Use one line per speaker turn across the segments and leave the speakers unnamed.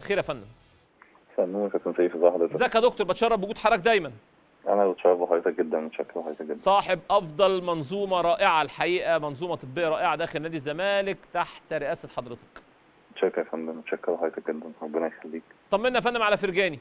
خير يا فندم
سنون يا كابتن سيف ازي حضرتك
ازيك يا دكتور بتشرف بوجود حضرتك دايما
انا بتشرف بحضرتك جدا متشكر لحضرتك جدا
صاحب افضل منظومه رائعه الحقيقه منظومه طبيه رائعه داخل نادي الزمالك تحت رئاسه حضرتك
متشكر يا فندم متشكر لحضرتك جدا ربنا يخليك
طمنا يا فندم على فرجاني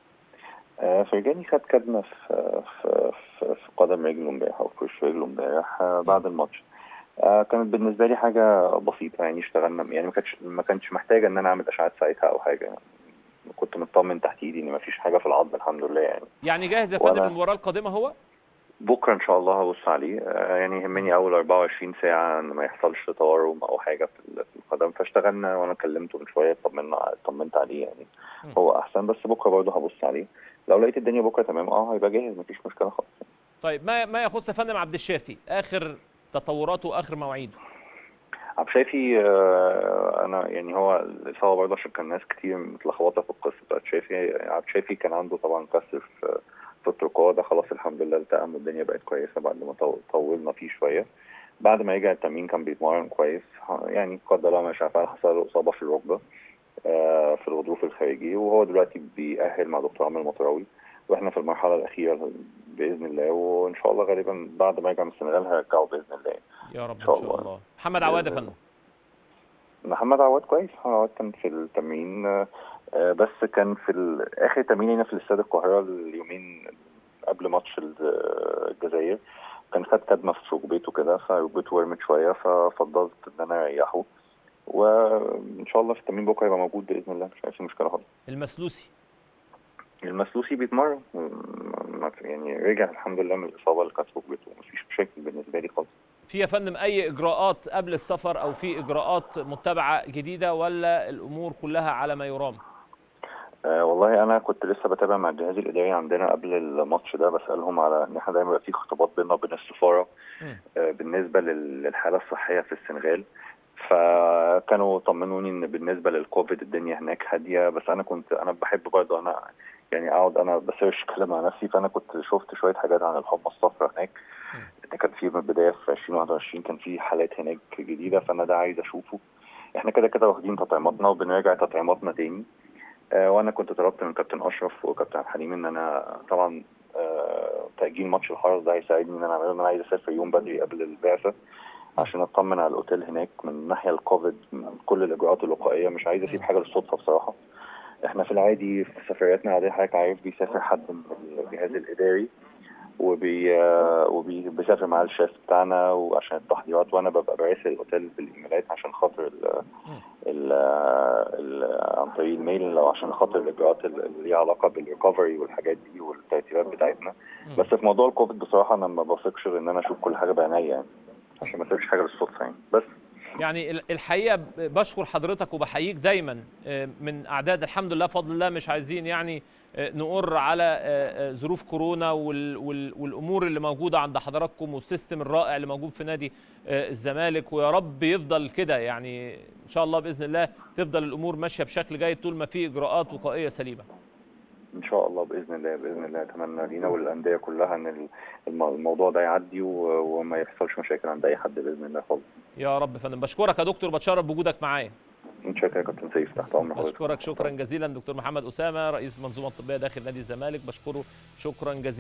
آه فرجاني خد كدمه في في في, في قدم رجله امبارح او في وش رجله امبارح آه بعد الماتش آه كانت بالنسبه لي حاجه بسيطه يعني اشتغلنا يعني ما كانتش ما كانش محتاجه ان انا اعمل اشعات ساعتها او حاجه يعني كنت مطمن تحت ايدي ان ما فيش حاجه في العظم الحمد لله يعني
يعني جاهز يا فندم
وأنا-
للمباراه القادمه هو
بكره ان شاء الله هبص عليه آه، يعني يهمني اول 24 ساعه ان ما يحصلش تورم او حاجه في ال- في القدم فاشتغلنا وانا كلمته من شويه طمنا طمنت عليه يعني
م.
هو احسن بس بكره برضه هبص عليه لو لقيت الدنيا بكره تمام اه هيبقى جاهز مفيش مشكله خالص
طيب ما ما يخص يا فندم عبد الشافي اخر تطوراته واخر مواعيده
عبد الشافي آه، انا يعني هو الاصابه برضه عشان كان ناس كتير متلخبطه في القصه بتاعت شافي عبد الشافي كان عنده طبعا كسر في في الترقوه ده خلاص الحمد لله التئم والدنيا بقت كويسه بعد ما طو- طولنا فيه شويه بعد ما رجع التمرين كان بيتمرن كويس ح- يعني قدر الله ما شاء فعل حصل له اصابه في الركبه آه، في الغضروف الخارجي وهو دلوقتي بيأهل مع دكتور عامر المطراوي واحنا في المرحله الاخيره باذن الله وان شاء الله غالبا بعد ما يرجع من السنغال هيرجعه باذن الله
يا رب ان
شاء
شاء
الله.
الله محمد عواد يا
بإذن
فندم
محمد عواد كويس محمد عواد كان في التمرين آه، آه، بس كان في ال- اخر تمرين هنا في الاستاد القاهره اليومين قبل ماتش ال- الجزائر كان خد كدمه في ركبته كده فركبته ورمت شويه ففضلت ان انا اريحه وان شاء الله في التمرين بكره يبقى موجود باذن الله مش في مشكله خالص
المسلوسي
المسلوسي بيتمرن ما- يعني رجع الحمد لله من الاصابه اللي كانت في ركبته مفيش مشاكل بالنسبه لي خالص
في يا فندم اي اجراءات قبل السفر او في اجراءات متبعه جديده ولا الامور كلها على ما يرام
آه والله انا كنت لسه بتابع مع الجهاز الاداري عندنا قبل الماتش ده بسالهم على ان احنا دايما بيبقى في اختلاط بيننا وبين السفاره
مم.
آه بالنسبه لل- للحاله الصحيه في السنغال فكانوا طمنوني ان بالنسبه للكوفيد الدنيا هناك هاديه بس انا كنت انا بحب برضه انا يعني اقعد انا بسيرش كلام مع نفسي فانا كنت شفت شويه حاجات عن الحمى الصفراء هناك
مم.
ده كان في من البدايه في 2021 كان في حالات هناك جديده فانا ده عايز اشوفه احنا كده كده واخدين تطعيماتنا وبنراجع تطعيماتنا تاني آه، وانا كنت طلبت من كابتن اشرف وكابتن عبد الحليم ان انا طبعا آه، تاجيل ماتش الحرس ده هيساعدني ان انا اعمله ان انا عايز اسافر يوم بدري قبل البعثه عشان اطمن على الاوتيل هناك من ناحيه الكوفيد من كل الاجراءات الوقائيه مش عايز اسيب حاجه للصدفه بصراحه احنا في العادي في سفرياتنا العاديه حضرتك عارف بيسافر حد من الجهاز الاداري وبي آه، وبيسافر معاه الشيف بتاعنا وعشان التحضيرات وانا ببقى براسل الاوتيل بالايميلات عشان خاطر ال ال ال عن طريق الميل لو عشان خاطر الاجراءات اللي ليها علاقه بالريكفري والحاجات دي والترتيبات بتاعتنا
مم.
بس في موضوع الكوفيد بصراحه انا ما بثقش غير ان انا اشوف كل حاجه بعينيا يعني عشان ما اسيبش حاجه للصدفه يعني بس
يعني ال- الحقيقه ب- بشكر حضرتك وبحييك دايما آه، من اعداد الحمد لله بفضل الله مش عايزين يعني آه، نقر على آه، آه، ظروف كورونا وال- وال- والامور اللي موجوده عند حضراتكم والسيستم الرائع اللي موجود في نادي آه، الزمالك ويا رب يفضل كده يعني ان شاء الله باذن الله تفضل الامور ماشيه بشكل جيد طول ما في اجراءات وقائيه سليمه
ان شاء الله باذن الله باذن الله اتمنى لينا والانديه كلها ان ال- الم- الموضوع ده يعدي و- وما يحصلش مشاكل عند اي حد باذن الله خالص
يا رب يا فندم بشكرك يا دكتور بتشرف بوجودك معايا
متشكر يا كابتن سيف تحت امر حضرتك
بشكرك شكرا جزيلا دكتور محمد اسامه رئيس المنظومه الطبيه داخل نادي الزمالك بشكره شكرا جزيلا